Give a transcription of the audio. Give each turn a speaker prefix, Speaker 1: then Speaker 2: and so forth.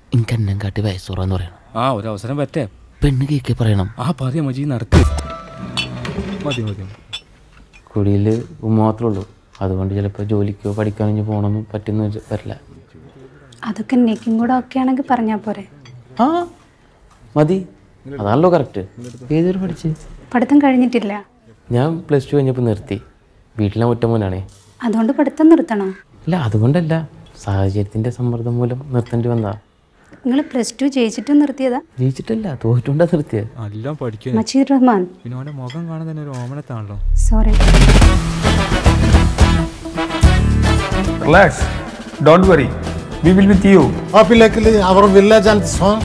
Speaker 1: എനിക്ക് എണ്ണം കാട്ടി വയസ്സോറാന്ന് പറയണം
Speaker 2: ആ ഒരു അവസരം പറ്റേ
Speaker 1: പെണ്ണ് കേക്കെ പറയണം
Speaker 2: ആ പറയാ മജി നടക്ക് മതി മതി
Speaker 1: കുടിയിൽ മാത്രമേ ഉള്ളൂ അതുകൊണ്ട് ചിലപ്പോൾ ജോലിക്കോ പഠിക്കാനോ ഇനി പോകണമെന്നും പറ്റുന്ന വരില്ല
Speaker 3: അതൊക്കെ നെക്കും കൂടെ ഒക്കെ ആണെങ്കിൽ പറഞ്ഞാൽ പോരെ
Speaker 1: ആ മതി അതാണല്ലോ കറക്റ്റ് ഏതൊരു പഠിച്ച്
Speaker 3: പഠിത്തം കഴിഞ്ഞിട്ടില്ല
Speaker 1: ഞാൻ പ്ലസ് ടു കഴിഞ്ഞപ്പോൾ നിർത്തി വീട്ടിലെ ഒറ്റ മോനാണേ
Speaker 3: അതുകൊണ്ട് പഠിത്തം നിർത്തണോ
Speaker 1: ഇല്ല അതുകൊണ്ടല്ല സാഹചര്യത്തിൻ്റെ സമ്മർദ്ദം മൂലം നിർത്തേണ്ടി വന്നതാ
Speaker 3: നിങ്ങൾ പ്ലസ് ടു ജയിച്ചിട്ട് നിർത്തിയതാ
Speaker 1: ജയിച്ചിട്ടല്ല തോറ്റുകൊണ്ടാ നിർത്തിയത്
Speaker 2: എല്ലാം പഠിക്കും
Speaker 3: മജീദ് റഹ്മാൻ
Speaker 2: പിന്നെ അവന്റെ മുഖം കാണാൻ തന്നെ ഒരു ഓമനത്താണല്ലോ
Speaker 3: sorry
Speaker 4: Relax. Don't worry. We will with you.
Speaker 5: Happy luckily our village and so